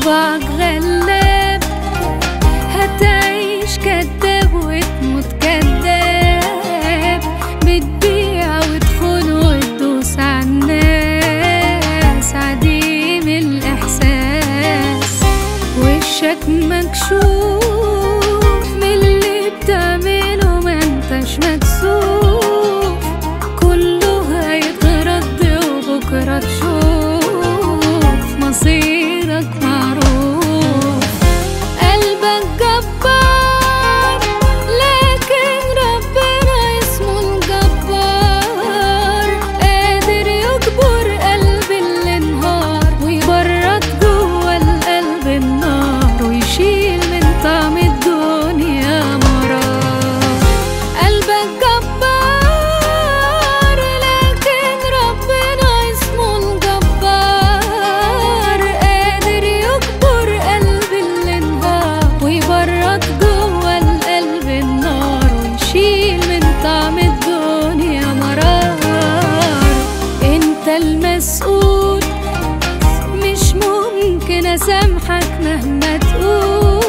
طبعك غلاب هتعيش كداب وتموت كداب بتبيع وتخون وتدوس عالناس عديم الإحساس وشك مكشوف من اللي بتعمله ما انتش مكسوف كله هيترد وبكرة تشوف مصيرك معروف قلبك جبار لكن ربنا اسمه الجبار قادر يجبر قلب اللي انهار ويبرد جوه القلب النار ويشيل من طعم الدنيا مرار قلبك جبار لكن ربنا اسمه الجبار قادر يجبر قلب اللي انهار ويبرد جوه القلب النار ويشيل من طعم الدنيا مرار انت المسؤول مش ممكن اسامحك مهما تقول